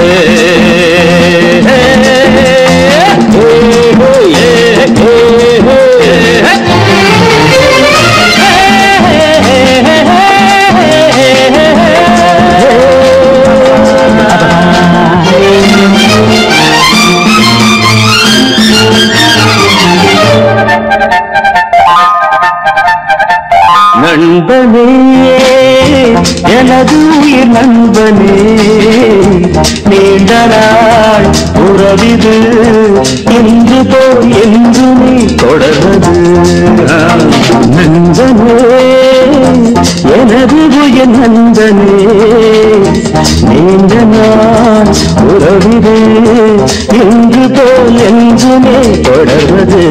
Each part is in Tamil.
நண்பனே எனது உயிர் நண்பனே நீண்ட நாள் உறவிது இன்று போல் என்றுமே தொடர்வது நண்பனே எனது உயிர் நண்பனே நீண்ட நாள் உறவிது இன்று போல் என்றுமே தொடர்வது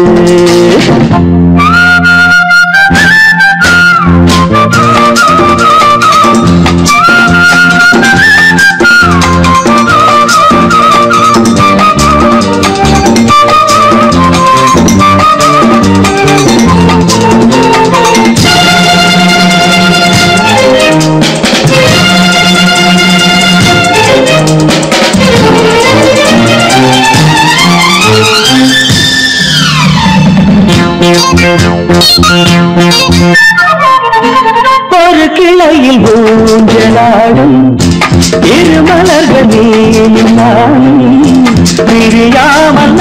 ஒரு கிளையில் ஊஞ்சலாடும் இருமலர்கள் நீயும் நானும் பிரியாமல்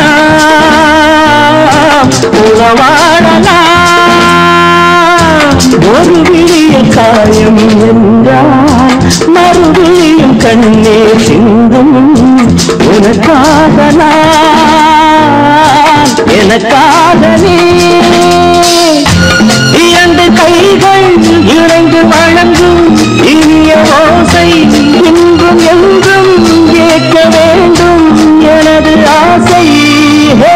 நாம் உறவாடலாம் ஒரு விழிய காயம் என்றால் மறுவிழியும் கண்ணீர் சிந்தும் உனக்காக நான் எனக்காக நீ இரண்டு கைகள் இணைந்து வழங்கும் இனிய ஓசை இன்றும் என்றும் கேட்க வேண்டும் எனது ஆசை ஹே,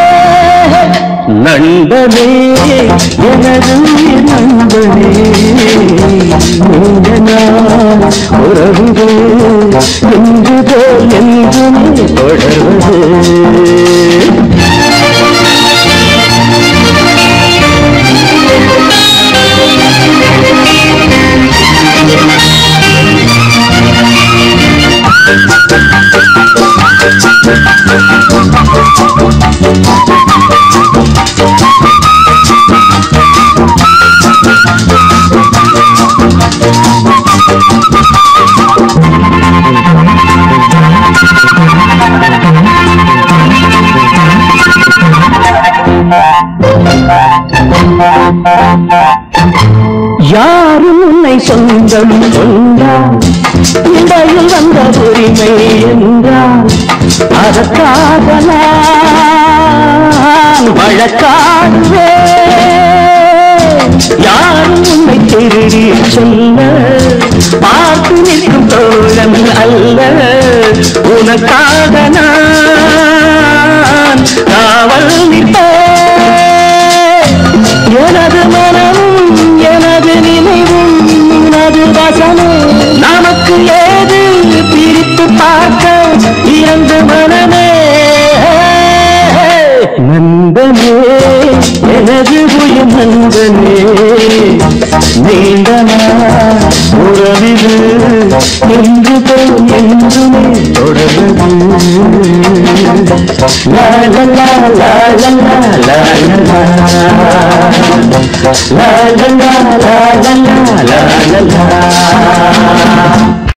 நண்பனே எனது உயிர் நண்பனே நீண்ட நாள் உறவுகள் என்று போல் என்றுமே தொடர்வது யாரும் உன்னை சொந்தம் கொண்டால் இடையில் வந்த உரிமை என்றால் அதற்காக நான் வழக்காடுவேன் யாரும் உன்னை திருடி சொல்ல பார்த்து நிற்கும் தோழன் அல்ல உனக்காக நான் காவல் நிற்பேன் எனது மனமும் எனது நினைவும் உனது வசமும் நமக்கு ஏது பிரித்து பார்க்க இரண்டு மனமே நண்பனே எனது உயிர் நண்பனே நீண்ட நாள் உறவிது என்று போல் என்றுமே தொடர்வது லா லா லா லா லா லா லா லா லா லா லா லா லா லா லா லா